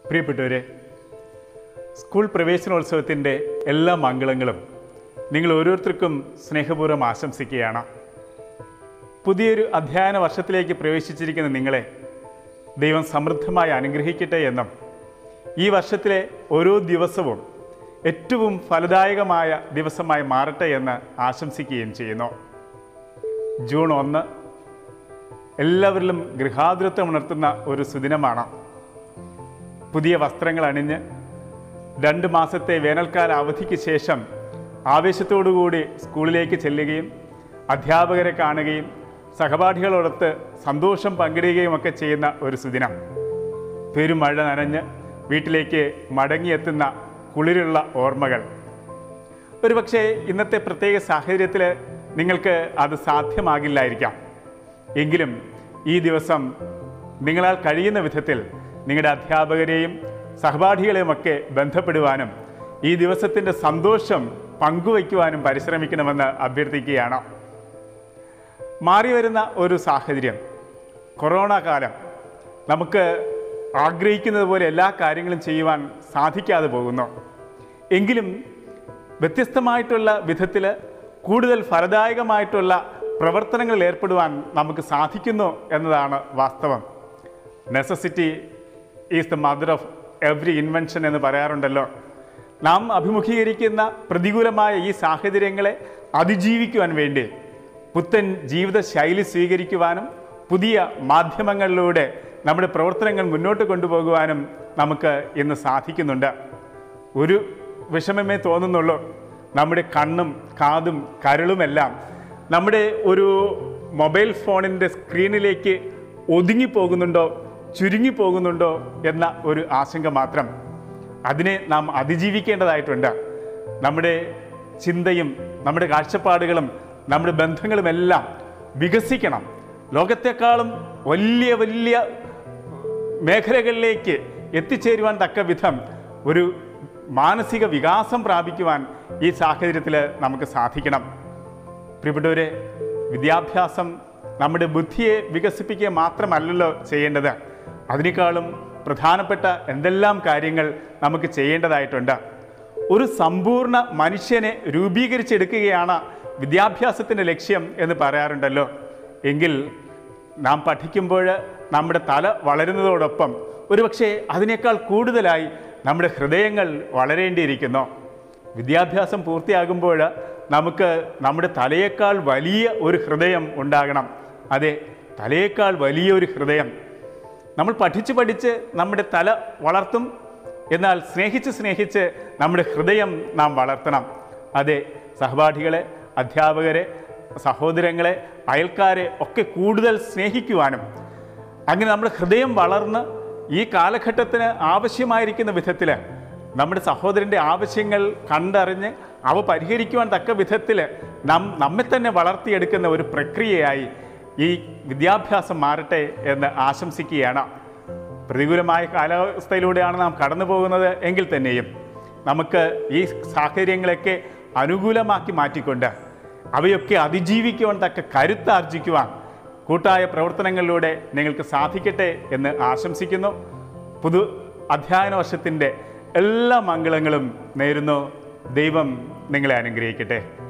പ്രിയപ്പെട്ടവരെ സ്കൂൾ പ്രവേശനോത്സവത്തിൻ്റെ എല്ലാ മംഗളങ്ങളും നിങ്ങൾ ഓരോരുത്തർക്കും സ്നേഹപൂർവ്വം ആശംസിക്കുകയാണ് പുതിയൊരു അധ്യയന വർഷത്തിലേക്ക് പ്രവേശിച്ചിരിക്കുന്ന നിങ്ങളെ ദൈവം സമൃദ്ധമായി അനുഗ്രഹിക്കട്ടെ എന്നും ഈ വർഷത്തിലെ ഓരോ ദിവസവും ഏറ്റവും ഫലദായകമായ ദിവസമായി മാറട്ടെ എന്ന് ആശംസിക്കുകയും ചെയ്യുന്നു ജൂൺ ഒന്ന് എല്ലാവരിലും ഗൃഹാതുരത്വം ഉണർത്തുന്ന ഒരു സുദിനമാണ് പുതിയ വസ്ത്രങ്ങൾ അണിഞ്ഞ് രണ്ട് മാസത്തെ വേനൽക്കാല അവധിക്ക് ശേഷം ആവേശത്തോടുകൂടി സ്കൂളിലേക്ക് ചെല്ലുകയും അധ്യാപകരെ കാണുകയും സഹപാഠികളോടൊത്ത് സന്തോഷം പങ്കിടുകയും ഒക്കെ ചെയ്യുന്ന ഒരു സുദിനം പെരുമഴ നനഞ്ഞ് വീട്ടിലേക്ക് മടങ്ങിയെത്തുന്ന കുളിരുള്ള ഓർമ്മകൾ ഒരുപക്ഷെ ഇന്നത്തെ പ്രത്യേക സാഹചര്യത്തിൽ നിങ്ങൾക്ക് അത് സാധ്യമാകില്ലായിരിക്കാം എങ്കിലും ഈ ദിവസം നിങ്ങളാൽ കഴിയുന്ന വിധത്തിൽ നിങ്ങളുടെ അധ്യാപകരെയും സഹപാഠികളെയുമൊക്കെ ബന്ധപ്പെടുവാനും ഈ ദിവസത്തിൻ്റെ സന്തോഷം പങ്കുവയ്ക്കുവാനും പരിശ്രമിക്കണമെന്ന് അഭ്യർത്ഥിക്കുകയാണ് മാറി വരുന്ന ഒരു സാഹചര്യം കൊറോണ കാലം നമുക്ക് ആഗ്രഹിക്കുന്നത് പോലെ എല്ലാ കാര്യങ്ങളും ചെയ്യുവാൻ സാധിക്കാതെ പോകുന്നു എങ്കിലും വ്യത്യസ്തമായിട്ടുള്ള വിധത്തിൽ കൂടുതൽ ഫലദായകമായിട്ടുള്ള പ്രവർത്തനങ്ങളിൽ ഏർപ്പെടുവാൻ നമുക്ക് സാധിക്കുന്നു എന്നതാണ് വാസ്തവം necessity is the mother of every invention എന്ന് പറയാറുണ്ടല്ലോ നാം അഭിമുഖീകരിക്കുന്ന പ്രതികൂലമായ ഈ സാഹചര്യങ്ങളെ അതിജീവിക്കുവാൻ വേണ്ടി പുത്തൻ ജീവിത ശൈലി സ്വീകരിക്കുവാനും പുതിയ മാധ്യമങ്ങളിലൂടെ നമ്മുടെ പ്രവർത്തനങ്ങൾ മുന്നോട്ട് കൊണ്ടുപോകുവാനും നമുക്ക് ഇന്ന് സാധിക്കുന്നുണ്ട് ഒരു വിഷമമേ തോന്നുന്നുള്ളൂ നമ്മുടെ കണ്ണും കാതും കരളുമെല്ലാം നമ്മുടെ ഒരു മൊബൈൽ ഫോണിൻ്റെ സ്ക്രീനിലേക്ക് ഒതുങ്ങിപ്പോകുന്നുണ്ടോ ചുരുങ്ങിപ്പോകുന്നുണ്ടോ എന്ന ഒരു ആശങ്ക മാത്രം അതിനെ നാം അതിജീവിക്കേണ്ടതായിട്ടുണ്ട് നമ്മുടെ ചിന്തയും നമ്മുടെ കാഴ്ചപ്പാടുകളും നമ്മുടെ ബന്ധങ്ങളുമെല്ലാം വികസിക്കണം ലോകത്തെക്കാളും വലിയ വലിയ മേഖലകളിലേക്ക് എത്തിച്ചേരുവാൻ തക്ക വിധം ഒരു മാനസിക വികാസം പ്രാപിക്കുവാൻ ഈ സാഹചര്യത്തിൽ നമുക്ക് സാധിക്കണം പ്രിയപ്പെട്ടവരെ വിദ്യാഭ്യാസം നമ്മുടെ ബുദ്ധിയെ വികസിപ്പിക്കുക മാത്രമല്ലല്ലോ ചെയ്യേണ്ടത് അതിനേക്കാളും പ്രധാനപ്പെട്ട എന്തെല്ലാം കാര്യങ്ങൾ നമുക്ക് ചെയ്യേണ്ടതായിട്ടുണ്ട് ഒരു സമ്പൂർണ്ണ മനുഷ്യനെ രൂപീകരിച്ചെടുക്കുകയാണ് വിദ്യാഭ്യാസത്തിൻ്റെ ലക്ഷ്യം എന്ന് പറയാറുണ്ടല്ലോ എങ്കിൽ നാം പഠിക്കുമ്പോൾ നമ്മുടെ തല വളരുന്നതോടൊപ്പം ഒരുപക്ഷെ അതിനേക്കാൾ കൂടുതലായി നമ്മുടെ ഹൃദയങ്ങൾ വളരേണ്ടിയിരിക്കുന്നു വിദ്യാഭ്യാസം പൂർത്തിയാകുമ്പോൾ നമുക്ക് നമ്മുടെ തലയേക്കാൾ വലിയ ഒരു ഹൃദയം ഉണ്ടാകണം അതെ തലയേക്കാൾ വലിയൊരു ഹൃദയം നമ്മൾ പഠിച്ച് പഠിച്ച് നമ്മുടെ തല വളർത്തും എന്നാൽ സ്നേഹിച്ച് സ്നേഹിച്ച് നമ്മുടെ ഹൃദയം നാം വളർത്തണം അതെ സഹപാഠികളെ അധ്യാപകരെ സഹോദരങ്ങളെ അയൽക്കാരെ ഒക്കെ കൂടുതൽ സ്നേഹിക്കുവാനും അങ്ങനെ നമ്മുടെ ഹൃദയം വളർന്ന് ഈ കാലഘട്ടത്തിന് ആവശ്യമായിരിക്കുന്ന വിധത്തിൽ നമ്മുടെ സഹോദരൻ്റെ ആവശ്യങ്ങൾ കണ്ടറിഞ്ഞ് അവ പരിഹരിക്കുവാൻ തക്ക വിധത്തിൽ നാം നമ്മെ തന്നെ വളർത്തിയെടുക്കുന്ന ഒരു പ്രക്രിയയായി ഈ വിദ്യാഭ്യാസം മാറട്ടെ എന്ന് ആശംസിക്കുകയാണ് പ്രതികൂലമായ കാലാവസ്ഥയിലൂടെയാണ് നാം കടന്നു പോകുന്നത് എങ്കിൽ തന്നെയും നമുക്ക് ഈ സാഹചര്യങ്ങളൊക്കെ അനുകൂലമാക്കി മാറ്റിക്കൊണ്ട് അവയൊക്കെ അതിജീവിക്കുവാൻ തക്ക കരുത്താർജിക്കുവാൻ കൂട്ടായ പ്രവർത്തനങ്ങളിലൂടെ നിങ്ങൾക്ക് സാധിക്കട്ടെ എന്ന് ആശംസിക്കുന്നു പുതു അധ്യയന വർഷത്തിൻ്റെ എല്ലാ മംഗളങ്ങളും നേരുന്നു ദൈവം നിങ്ങളെ അനുഗ്രഹിക്കട്ടെ